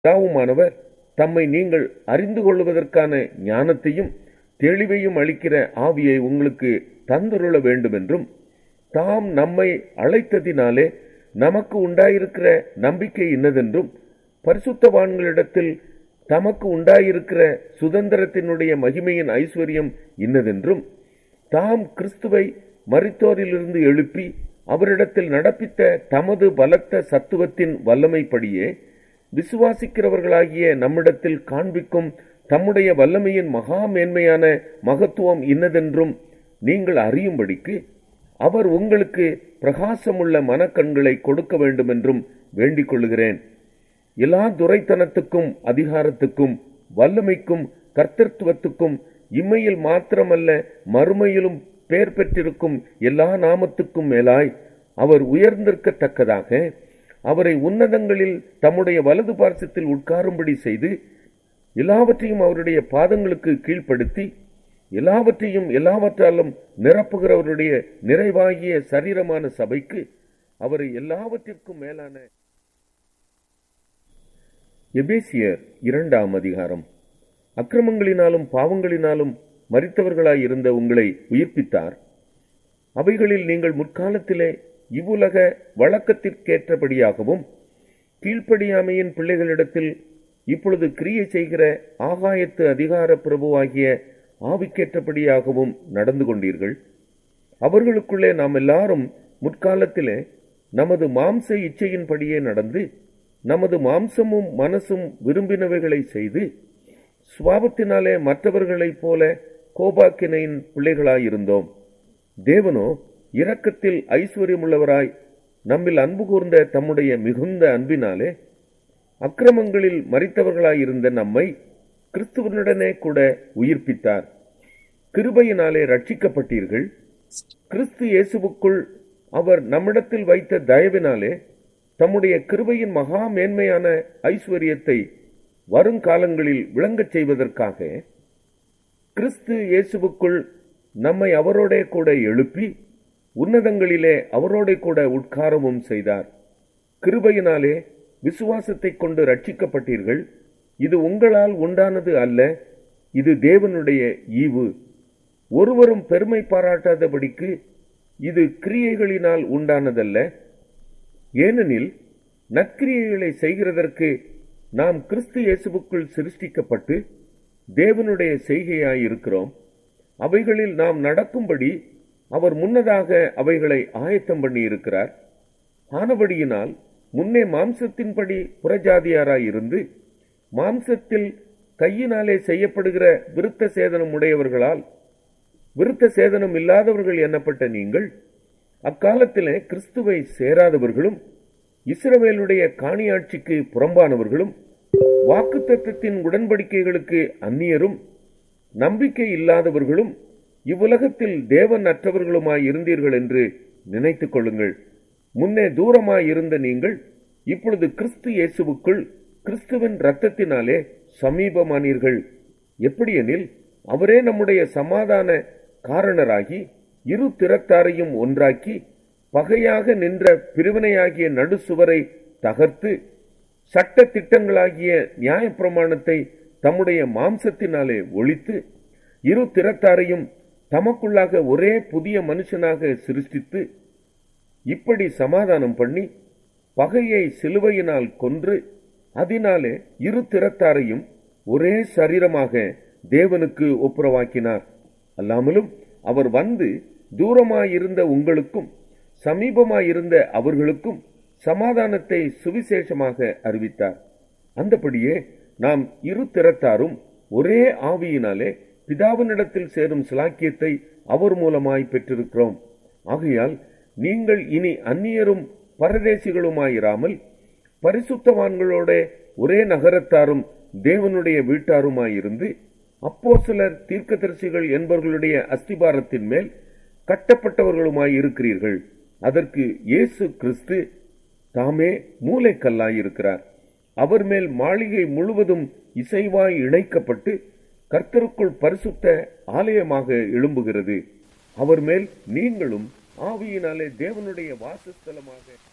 பிதாவுமானவர் தம்மை நீங்கள் அறிந்து கொள்வதற்கான ஞானத்தையும் தெளிவையும் அளிக்கிற ஆவியை உங்களுக்கு தந்தருள வேண்டுமென்றும் தாம் நம்மை அழைத்ததினாலே நமக்கு உண்டாயிருக்கிற நம்பிக்கை இன்னதென்றும் பரிசுத்தவான்களிடத்தில் தமக்கு உண்டாயிருக்கிற சுதந்திரத்தினுடைய மகிமையின் ஐஸ்வர்யம் இன்னதென்றும் தாம் கிறிஸ்துவை மரித்தோரிலிருந்து எழுப்பி அவரிடத்தில் நடப்பித்த தமது பலத்த சத்துவத்தின் வல்லமைப்படியே விசுவாசிக்கிறவர்களாகிய நம்மிடத்தில் காண்பிக்கும் தம்முடைய வல்லமையின் மகா மேன்மையான மகத்துவம் இன்னதென்றும் நீங்கள் அறியும்படிக்கு அவர் உங்களுக்கு பிரகாசமுள்ள மனக்கண்களை கொடுக்க வேண்டுமென்றும் வேண்டிக் கொள்கிறேன் எல்லா துரைத்தனத்துக்கும் அதிகாரத்துக்கும் வல்லமைக்கும் கர்த்தத்துவத்துக்கும் இம்மையில் மாத்திரமல்ல மறுமையிலும் பெயர் பெற்றிருக்கும் எல்லா நாமத்துக்கும் மேலாய் அவர் உயர்ந்திருக்கத்தக்கதாக அவரை உன்னதங்களில் தம்முடைய வலது பார்சத்தில் உட்காரும்படி செய்து எல்லாவற்றையும் அவருடைய பாதங்களுக்கு கீழ்ப்படுத்தி எல்லாவற்றையும் எல்லாவற்றாலும் நிரப்புகிறவருடைய நிறைவாகிய சரீரமான சபைக்கு அவரை எல்லாவற்றிற்கும் மேலான எபேசியர் இரண்டாம் அதிகாரம் அக்கிரமங்களினாலும் பாவங்களினாலும் மறித்தவர்களாயிருந்த உங்களை உயிர்ப்பித்தார் அவைகளில் நீங்கள் முற்காலத்திலே இவ்வுலக வழக்கத்திற்கேற்றபடியாகவும் கீழ்ப்படியாமையின் பிள்ளைகளிடத்தில் இப்பொழுது கிரியை செய்கிற ஆகாயத்து அதிகார பிரபுவாகிய ஆவிக்கேற்றபடியாகவும் நடந்து கொண்டீர்கள் அவர்களுக்குள்ளே நாம் எல்லாரும் முற்காலத்திலே நமது மாம்ச இச்சையின்படியே நடந்து நமது மாம்சமும் மனசும் விரும்பினவைகளை செய்து சுவாபத்தினாலே மற்றவர்களைப் போல கோபாக்கினையின் பிள்ளைகளாயிருந்தோம் தேவனோ இரக்கத்தில் ஐஸ்வர்யமுள்ளவராய் நம்மில் அன்பு கூர்ந்த தம்முடைய மிகுந்த அன்பினாலே அக்கிரமங்களில் மறித்தவர்களாயிருந்த நம்மை கிறிஸ்துவனுடனே கூட உயிர்ப்பித்தார் கிருபையினாலே ரட்சிக்கப்பட்டீர்கள் கிறிஸ்து இயேசுவுக்குள் அவர் நம்மிடத்தில் வைத்த தயவினாலே தம்முடைய கிருபையின் மகா மேன்மையான ஐஸ்வர்யத்தை வருங்காலங்களில் விளங்கச் செய்வதற்காக கிறிஸ்து இயேசுவுக்குள் நம்மை அவரோடே கூட எழுப்பி உன்னதங்களிலே அவரோடே கூட உட்காரவும் செய்தார் கிருபையினாலே விசுவாசத்தை கொண்டு ரட்சிக்கப்பட்டீர்கள் இது உங்களால் உண்டானது அல்ல இது தேவனுடைய ஈவு ஒருவரும் பெருமை பாராட்டாதபடிக்கு இது கிரியைகளினால் உண்டானதல்ல ஏனெனில் நற்கிரியைகளை செய்கிறதற்கு நாம் கிறிஸ்து இயேசுவுக்குள் சிருஷ்டிக்கப்பட்டு தேவனுடைய செய்கையாயிருக்கிறோம் அவைகளில் நாம் நடக்கும்படி அவர் முன்னதாக அவைகளை ஆயத்தம் பண்ணி இருக்கிறார் ஆனபடியினால் முன்னே மாம்சத்தின்படி புறஜாதியாராயிருந்து மாம்சத்தில் கையினாலே செய்யப்படுகிற விருத்த சேதனம் உடையவர்களால் விருத்த சேதனம் இல்லாதவர்கள் எண்ணப்பட்ட நீங்கள் அக்காலத்திலே கிறிஸ்துவை சேராதவர்களும் இஸ்ரவேலுடைய காணியாட்சிக்கு புறம்பானவர்களும் வாக்குத்தத்தத்தின் உடன்படிக்கைகளுக்கு அந்நியரும் நம்பிக்கை இல்லாதவர்களும் இவ்வுலகத்தில் தேவன் அற்றவர்களுமாய் இருந்தீர்கள் என்று நினைத்துக் கொள்ளுங்கள் முன்னே தூரமாய் இருந்த நீங்கள் இப்பொழுது கிறிஸ்து இயேசுவுக்குள் கிறிஸ்துவின் இரத்தத்தினாலே சமீபமானீர்கள் எப்படியெனில் அவரே நம்முடைய சமாதான காரணராகி இரு திறத்தாரையும் ஒன்றாக்கி பகையாக நின்ற பிரிவினையாகிய நடுசுவரை தகர்த்து சட்ட திட்டங்களாகிய நியாயப்பிரமாணத்தை தம்முடைய மாம்சத்தினாலே ஒழித்து இரு திறத்தாரையும் தமக்குள்ளாக ஒரே புதிய மனுஷனாக சிருஷ்டித்து இப்படி சமாதானம் பண்ணி பகையை சிலுவையினால் கொன்று அதனாலே இரு திறத்தாரையும் ஒரே சரீரமாக தேவனுக்கு ஒப்புரவாக்கினார் அல்லாமலும் அவர் வந்து தூரமாயிருந்த உங்களுக்கும் சமீபமாயிருந்த அவர்களுக்கும் சமாதானத்தை சுவிசேஷமாக அறிவித்தார் அந்தபடியே நாம் இரு திறத்தாரும் ஒரே ஆவியினாலே பிதாவினிடத்தில் சேரும் சிலாக்கியத்தை அவர் மூலமாய் பெற்றிருக்கிறோம் ஆகையால் நீங்கள் இனி அந்நியரும் பரதேசிகளுமாயிராமல் பரிசுத்தவான்களோட ஒரே நகரத்தாரும் தேவனுடைய வீட்டாருமாயிருந்து அப்போ சிலர் தீர்க்கதரிசிகள் என்பவர்களுடைய அஸ்திபாரத்தின் மேல் கட்டப்பட்டவர்களுமாய் இருக்கிறீர்கள் அதற்கு இயேசு கிறிஸ்து தாமே மூளைக்கல்லாயிருக்கிறார் அவர் மேல் மாளிகை முழுவதும் இசைவாய் இணைக்கப்பட்டு கர்த்தருக்குள் பரிசுத்த ஆலயமாக எழும்புகிறது அவர் மேல் நீங்களும் ஆவியினாலே தேவனுடைய வாசஸ்தலமாக